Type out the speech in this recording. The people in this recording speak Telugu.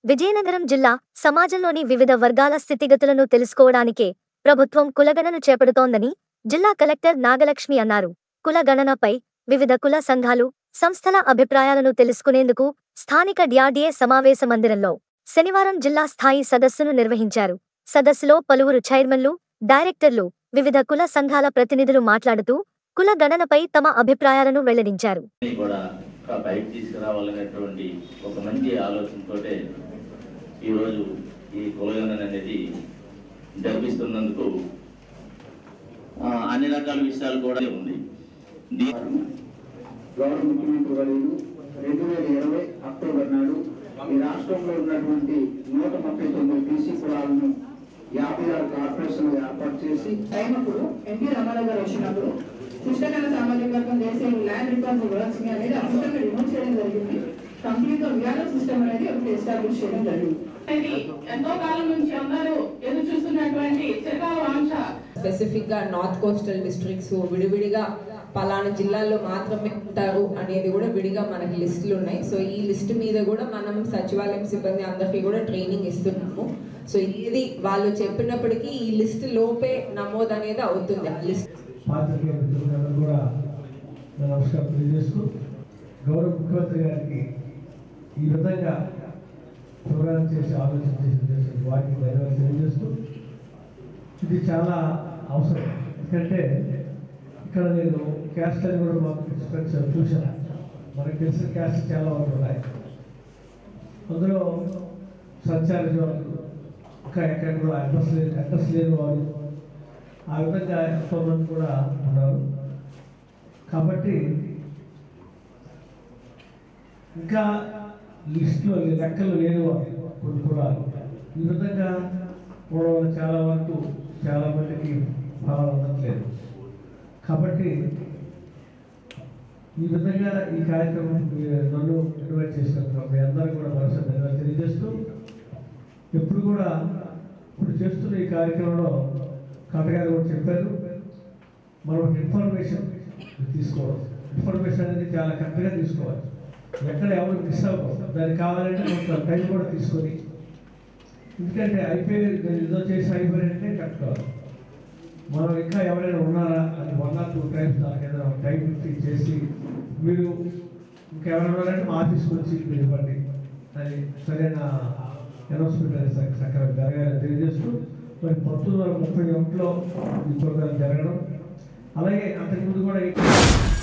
విజయనగరం జిల్లా సమాజంలోని వివిధ వర్గాల స్థితిగతులను తెలుసుకోవడానికే ప్రభుత్వం కులగణన చేపడుతోందని జిల్లా కలెక్టర్ నాగలక్ష్మి అన్నారు కుల గణనపై వివిధ కుల సంఘాలు సంస్థల అభిప్రాయాలను తెలుసుకునేందుకు స్థానిక డిఆర్డీఏ సమావేశ మందిరంలో శనివారం జిల్లా స్థాయి సదస్సును నిర్వహించారు సదస్సులో పలువురు చైర్మన్లు డైరెక్టర్లు వివిధ కుల సంఘాల ప్రతినిధులు మాట్లాడుతూ కుల గణనపై తమ అభిప్రాయాలను వెల్లడించారు అన్ని కూడా ఒక పైకి తీసుకురావాలనేటువంటి ఒక మంచి ఆలోచనతోటే ఈరోజు ఈ కులగణన అనేది జరిపిస్తున్నందుకు ఆ, అన్ని రకాల విషయాలు కూడా ఉంది దీ- గౌరవ ముఖ్యమంత్రి వర్యులు రెండు వేల ఇరవై అక్టోబర్ నాడు ఈ రాష్ట్రంలో ఉన్నటువంటి నూట ముప్పై తొమ్మిది బీసీ కులాలను యాభై ఆరు కార్పొరేషన్లు ఏర్పాటు చేసి అయినప్పుడు ఎన్టీ రామారావు గారు వచ్చినప్పుడు పుస్తకాల సామాజిక వర్గం చేసే ల్యాండ్ రికార్డ్స్ వర్క్స్ అనేది అద్భుతంగా రిమూవ్ చేయడం జరిగింది కంప్లీట్ గా విఆర్ఎస్ సిస్టమ్ అనేది ఒకటి ఎస్టాబ్లిష్ చేయడం జరిగింది ఇది ఎంతో కాలం నుంచి అందరూ ఎదురు చూస్తున్నటువంటి చిరకాల వాంఛ స్పెసిఫిక్ గా నార్త్ కోస్టల్ డిస్ట్రిక్ట్స్ విడివిడిగా పలానా జిల్లాల్లో మాత్రమే ఉంటారు అనేది కూడా విడిగా మనకి లిస్టులు ఉన్నాయి సో ఈ లిస్ట్ మీద కూడా మనం సచివాలయం సిబ్బంది అందరికీ కూడా ట్రైనింగ్ ఇస్తున్నాము సో ఇది వాళ్ళు చెప్పినప్పటికీ ఈ లిస్ట్ లోపే నమోదు అనేది అవుతుంది ఆ లిస్ట్ పాత్రికేయ మిత్రులందరూ కూడా నా నమస్కారం తెలియజేస్తూ గౌరవ ముఖ్యమంత్రి గారికి ఈ విధంగా ప్రోగ్రాం చేసి ఆలోచన చేసి చేసిన వారికి ధన్యవాదాలు తెలియజేస్తూ ఇది చాలా అవసరం ఎందుకంటే ఇక్కడ నేను క్యాస్ట్ అని కూడా మాకు ఎక్స్పెక్ట్స్ చూశాను మనకు తెలిసిన క్యాస్ట్ చాలా వరకు ఉన్నాయి అందులో సంచార జోన్లు ఇంకా ఎక్కడ కూడా అడ్రస్ లేని అడ్రస్ లేని వారు ఆ విధంగా ఎంతోమంది కూడా ఉన్నారు కాబట్టి ఇంకా లిస్టులో లెక్కలు లేని వారు కొన్ని కులాలు ఈ విధంగా కూడా చాలా వరకు చాలా మందికి ఫలాలు అందట్లేదు కాబట్టి ఈ విధంగా ఈ కార్యక్రమం నన్ను ఇన్వైట్ చేసినందుకు మీ అందరూ కూడా మనసు ధన్యవాదాలు తెలియజేస్తూ ఎప్పుడు కూడా ఇప్పుడు చేస్తున్న ఈ కార్యక్రమంలో కథగారు కూడా చెప్పారు మనం ఒక ఇన్ఫర్మేషన్ తీసుకోవాలి ఇన్ఫర్మేషన్ అనేది చాలా కరెక్ట్గా తీసుకోవాలి ఎక్కడ ఎవరు మిస్ అవ్వకూడదు దానికి కావాలంటే కొంత టైం కూడా తీసుకొని ఎందుకంటే అయిపోయి ఏదో చేసి అయిపోయారంటే కరెక్ట్ కావాలి మనం ఇంకా ఎవరైనా ఉన్నారా అని వన్ ఆర్ టూ టైమ్స్ దానికి ఏదైనా టైం ఫిక్స్ చేసి మీరు ఇంకెవరైనా ఉన్నారంటే మా ఆఫీస్కి వచ్చి మీరు ఇవ్వండి అది సరైన అనౌన్స్మెంట్ అనేది సక్- సక్రమంగా జరగాలని తెలియజేస్తూ మరి పంతొమ్మిది వందల ముప్పై ఒకటిలో ఈ ప్రోగ్రాం జరగడం అలాగే అంతకుముందు కూడా ఈ